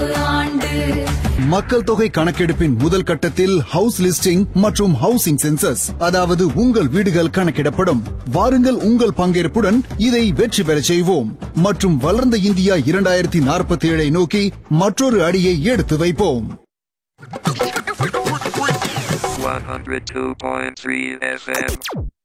கணக்கெடுப்பு ஆண்டு மக்கள் தொகை கணக்கெடுப்பின் முதல் கட்டத்தில் ஹவுஸ் லிஸ்டிங் மற்றும் ஹவுசிங் சென்சஸ் அதாவது உங்கள் வீடுகள் கணக்கிடப்படும் வாருங்கள் உங்கள் பங்கேற்புடன் இதை வெற்றி பெறச் செய்வோம் மற்றும் வளர்ந்த இந்தியா இரண்டாயிரத்தி நாற்பத்தி ஏழை நோக்கி மற்றொரு அடியை எடுத்து வைப்போம் 102.3 FM.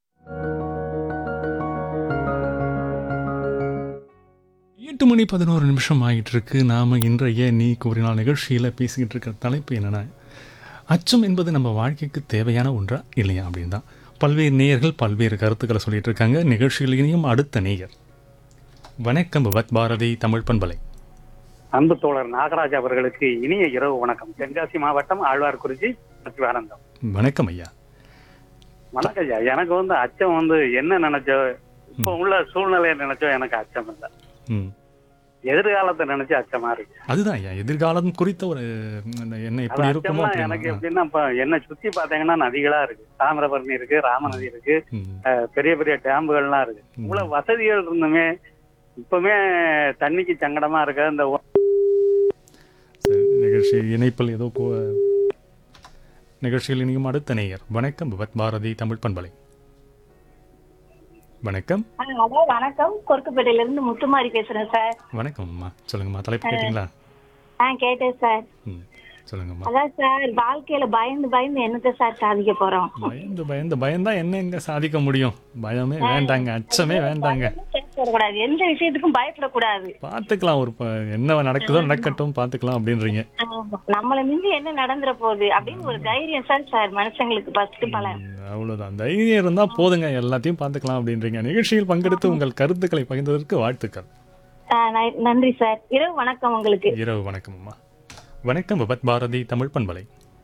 எட்டு மணி பதினோரு நிமிஷம் ஆகிட்டு இருக்கு நாம இன்றைய நீ கூறினால் நிகழ்ச்சியில் பேசிக்கிட்டு இருக்கிற தலைப்பு என்னன்னா அச்சம் என்பது நம்ம வாழ்க்கைக்கு தேவையான ஒன்றா இல்லையா அப்படின்னு தான் பல்வேறு நேயர்கள் பல்வேறு கருத்துக்களை சொல்லிட்டு இருக்காங்க நிகழ்ச்சியில் இனியும் அடுத்த நேயர் வணக்கம் பவத் பாரதி தமிழ் பண்பலை அன்பு தோழர் நாகராஜ் அவர்களுக்கு இனிய இரவு வணக்கம் தென்காசி மாவட்டம் ஆழ்வார்குறிச்சி சச்சிவானந்தம் வணக்கம் ஐயா வணக்கம் ஐயா எனக்கு வந்து அச்சம் வந்து என்ன நினைச்சோ இப்ப உள்ள சூழ்நிலையை நினைச்சோ எனக்கு அச்சம் இல்லை ம் எதிர்காலத்தை நினைச்சு அச்சமா இருக்கு அதுதான் ஐயா எதிர்காலம் குறித்த ஒரு ம், என்ன அது எப்படி இருக்குமோ அச்சம்னா எனக்கு அப்படின்னு எப்படின்னா இப்ப என்ன சுத்தி பாத்தீங்கன்னா நதிகளா இருக்கு தாமிரபரணி இருக்கு ராமநதி இருக்கு ம், அஹ் பெரிய பெரிய டேம்புகள்லாம் இருக்கு ம். இவ்வளவு வசதிகள் இருந்துமே இப்பவுமே தண்ணிக்கு சங்கடமா இருக்க இந்த ஒ- சரி, நிகழ்ச்சி இணைப்பில் ஏதோ கோ- நிகழ்ச்சியில் இனியும் அடுத்த நேயர் வணக்கம் பவத் பாரதி தமிழ் பண்பலை வணக்கம் ஆ, ஹலோ வணக்கம் கொருக்குப்பேட்டையில இருந்து முத்துமாரி பேசுறேன் சார் வணக்கம் அம்மா சொல்லுங்கம்மா தலைப்பு கேட்டிங்களா ஆ கேட்டேன் சார் ம் சொல்லுங்கம்மா அதான் சார் வாழ்க்கையில பயந்து பயந்து என்னத்தை சார் சாதிக்க போறோம் பயந்து பயந்து பயந்தா என்ன எங்க சாதிக்க முடியும் பயமே வேண்டாங்க அச்சமே வேண்டாங்க பயப்படக்கூடாது எந்த விஷயத்துக்கும் பயப்படக்கூடாது பார்த்துக்கலாம் ஒரு ப- என்ன நடக்குதோ நடக்கட்டும் பார்த்துக்கலாம் அப்படின்றீங்க ஆமா. நம்மள மிஞ்சி என்ன நடந்துற போகுது அப்படின்னு ஒரு தைரியம் சார் சார் மனுஷங்களுக்கு ஃபர்ஸ்ட் பலன் ம், அவ்வளவுதான் தைரியம் இருந்தா போதுங்க எல்லாத்தையும் பார்த்துக்கலாம் அப்படின்றீங்க நிகழ்ச்சியில் பங்கெடுத்து உங்கள் கருத்துக்களை பகிர்ந்ததற்கு வாழ்த்துக்கள் ஆ, ந- நன்றி சார் இரவு வணக்கம் உங்களுக்கு இரவு வணக்கம் அம்மா வணக்கம் பபத் பாரதி தமிழ் பண்பலை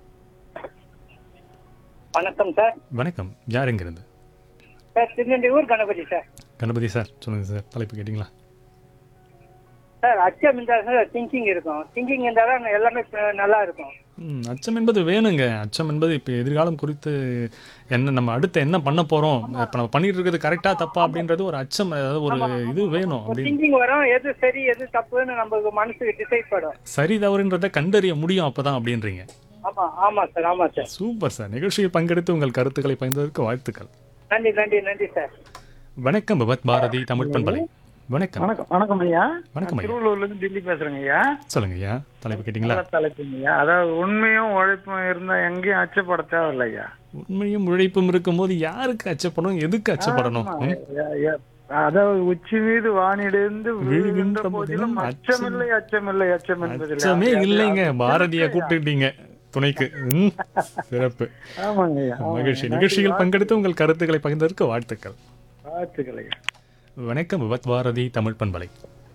வணக்கம் சார் வணக்கம் யார் எங்கிருந்து sir Tirunelveli Ganapathi sir Ganapathi sir சொல்லுங்க சார் தலைப்பு கேட்டிங்களா சார் அச்சம் இருந்தால் சார் திங்கிங் இருக்கும் திங்கிங் இருந்தால் தான் எல்லாமே நல்லா இருக்கும் ம், அச்சம் என்பது வேணுங்க அச்சம் என்பது இப்போ எதிர்காலம் குறித்து என்ன நம்ம அடுத்து என்ன பண்ண போறோம் இப்போ நம்ம பண்ணிட்டு இருக்கிறது கரெக்டா தப்பா அப்படின்றது ஒரு அச்சம் அதாவது ஒரு இது வேணும் அப்படின்னு திங்கிங் வரும் எது சரி எது தப்புன்னு நமக்கு மனசுக்கு டிசைட் படும் சரி தவறுன்றதை கண்டறிய முடியும் அப்பதான் அப்படின்றீங்க ஆமா ஆமா சார் ஆமா சார் சூப்பர் சார் நிகழ்ச்சியில் பங்கெடுத்து உங்கள் கருத்துக்களை பகிர்ந்ததற்கு வாழ்த்துக்கள் நன்றி நன்றி நன்றி சார் வணக்கம் பபத் பாரதி தமிழ் பண்பலை வணக்கம் வணக்கம் வணக்கம் ஐயா வணக்கம் ஐயா திருவள்ளூர்ல இருந்து டெல்லி பேசுறேங்க ஐயா சொல்லுங்க ஐயா தலைப்பு கேட்டிங்களா நல்ல தலைப்புங்க ஐயா அதாவது உண்மையும் உழைப்பும் இருந்தா எங்கேயும் அச்சப்பட தேவையில்ல ஐயா உண்மையும் உழைப்பும் இருக்கும்போது யாருக்கு அச்சப்படணும் எதுக்கு அச்சப்படணும் ஆமா, ம்? ஐயா, ஐயா. அதாவது உச்சி மீது வானிலிருந்து விழுகின்ற விழுகின்ற போதிலும் போதிலும் அச்சமில்லை அச்சமில்லை அச்சம் என்பதில்லை அச்சமே அது- இல்லைங்க அது- பாரதிய கூப்பிட்டுட்டீங்க துணைக்கு ம், சிறப்பு ஆமாங்க ஐயா ஆமாங்க. மகிழ்ச்சி நன்றி. நிகழ்ச்சியில் பங்கெடுத்து உங்கள் கருத்துக்களை பகிர்ந்ததற்கு வாழ்த்துக்கள் வாழ்த்துக்கள் ஐயா வணக்கம் விபத் பாரதி தமிழ் பண்பலை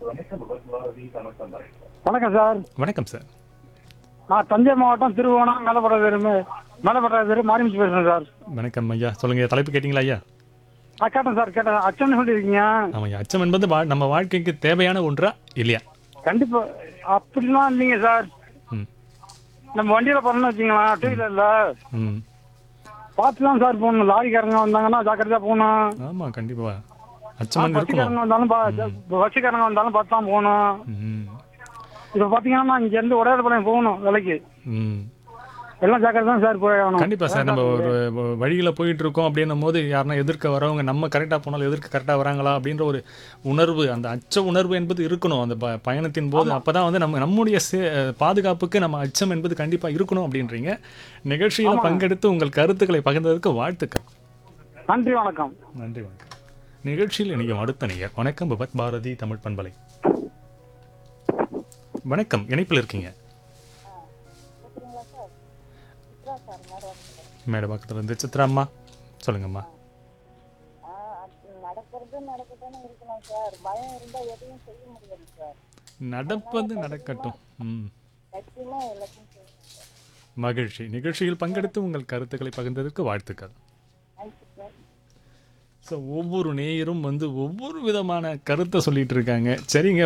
வணக்கம் சார் வணக்கம் சார் நான் தஞ்சை மாவட்டம் திருவோணம் மேலப்பட மேலப்பட்ட மாரிமிச்சு பேசுறேன் சார் வணக்கம் ஐயா சொல்லுங்க தலைப்பு கேட்டிங்களா ஐயா நான் கேட்டேன் சார் கேட்டேன் அச்சம்னு சொல்லியிருக்கீங்க ஆமாம் அச்சம் என்பது வா- நம்ம வாழ்க்கைக்கு தேவையான ஒன்றா இல்லையா கண்டிப்பா அப்படிலாம் இல்லைங்க சார் ம் நம்ம வண்டியில போறோம்னு வச்சுங்களா டூ வீலர்ல ம் பார்த்து தான் சார் போகணும் லாரிக்காரங்க வந்தாங்கன்னா ஜாக்கிரதையா போகணும் ஆமாம் கண்டிப்பா அச்சம் இருக்கணும் பஸ்ஸுக்காரங்க வந்தாலும் பா- பஸ்ஸுக்காரங்க வந்தாலும் பார்த்து தான் போகணும் ம் இப்ப பாத்தீங்கன்னா நான் இங்க இருந்து உடையாளப்பாளையம் போகணும் வேலைக்கு ம் எல்லாம் ஜாக்கிரதை தான் சார் போய் ஆகணும் கண்டிப்பா சார் நம்ம ஒரு வ- வழியில போயிட்டு இருக்கோம் அப்படின்னும் போது யாருன்னா எதிர்க்க வரவங்க நம்ம கரெக்டா போனாலும் எதிர்க்க கரெக்டா வராங்களா அப்படின்ற ஒரு உணர்வு அந்த அச்ச உணர்வு என்பது இருக்கணும் அந்த ப- பயணத்தின் போது அப்பதான் வந்து நம்ம நம்முடைய சே- பாதுகாப்புக்கு நம்ம அச்சம் என்பது கண்டிப்பா இருக்கணும் அப்படின்றீங்க நிகழ்ச்சியில பங்கெடுத்து உங்கள் கருத்துக்களை பகிர்ந்ததற்கு வாழ்த்துக்கள் நன்றி வணக்கம் நன்றி வணக்கம் நிகழ்ச்சியில் இணையும் அடுத்த நேயர் வணக்கம் பபத் பாரதி தமிழ் பண்பலை வணக்கம் இணைப்பில் இருக்கீங்க மேட பக்கத்துல இருந்து சித்ரா அம்மா சொல்லுங்கம்மா நடப்பது நடக்கட்டும் ம் மகிழ்ச்சி நிகழ்ச்சியில் பங்கெடுத்து உங்கள் கருத்துக்களை பகிர்ந்ததற்கு வாழ்த்துக்கள் ஸோ ஒவ்வொரு நேயரும் வந்து ஒவ்வொரு விதமான கருத்தை சொல்லிட்டு இருக்காங்க சரிங்க